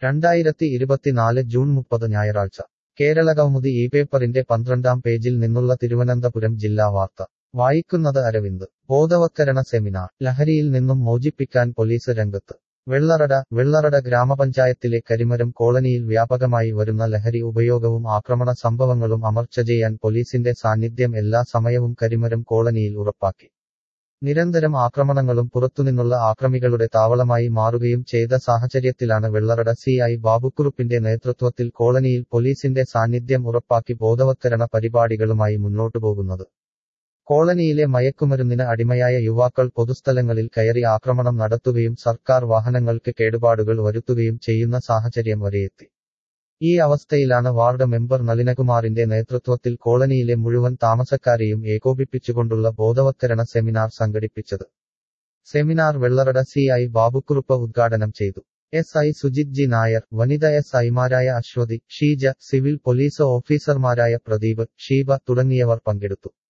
രണ്ടായിരത്തി ഇരുപത്തിനാല് ജൂൺ മുപ്പത് ഞായറാഴ്ച കേരളകൗമുദി ഈ പേപ്പറിന്റെ പന്ത്രണ്ടാം പേജിൽ നിന്നുള്ള തിരുവനന്തപുരം ജില്ലാ വാർത്ത വായിക്കുന്നത് അരവിന്ദ് ബോധവത്കരണ സെമിനാർ ലഹരിയിൽ നിന്നും മോചിപ്പിക്കാൻ പോലീസ് രംഗത്ത് വെള്ളറട വെള്ളറട ഗ്രാമപഞ്ചായത്തിലെ കരിമരം കോളനിയിൽ വ്യാപകമായി വരുന്ന ലഹരി ഉപയോഗവും ആക്രമണ സംഭവങ്ങളും അമർച്ച ചെയ്യാൻ പോലീസിന്റെ സാന്നിധ്യം എല്ലാ സമയവും കരിമരം കോളനിയിൽ ഉറപ്പാക്കി നിരന്തരം ആക്രമണങ്ങളും പുറത്തുനിന്നുള്ള ആക്രമികളുടെ താവളമായി മാറുകയും ചെയ്ത സാഹചര്യത്തിലാണ് വെള്ളറട സി ഐ ബാബുക്കുറുപ്പിന്റെ നേതൃത്വത്തിൽ കോളനിയിൽ പോലീസിന്റെ സാന്നിധ്യം ഉറപ്പാക്കി ബോധവത്കരണ പരിപാടികളുമായി മുന്നോട്ടു പോകുന്നത് കോളനിയിലെ മയക്കുമരുന്നിന് അടിമയായ യുവാക്കൾ പൊതുസ്ഥലങ്ങളിൽ കയറി ആക്രമണം നടത്തുകയും സർക്കാർ വാഹനങ്ങൾക്ക് കേടുപാടുകൾ വരുത്തുകയും ചെയ്യുന്ന സാഹചര്യം വരെയെത്തി ഈ അവസ്ഥയിലാണ് വാർഡ് മെമ്പർ നളിനകുമാറിന്റെ നേതൃത്വത്തിൽ കോളനിയിലെ മുഴുവൻ താമസക്കാരെയും ഏകോപിപ്പിച്ചുകൊണ്ടുള്ള ബോധവത്കരണ സെമിനാർ സംഘടിപ്പിച്ചത് seminar Vellarada C I Babu Kurup ഉദ്ഘാടനം ചെയ്തു S I Sujith G Nair വനിത എസ് ഐമാരായ അശ്വതി ഷീജ സിവിൽ പോലീസ് ഓഫീസർമാരായ പ്രദീപ് ഷീബ തുടങ്ങിയവർ പങ്കെടുത്തു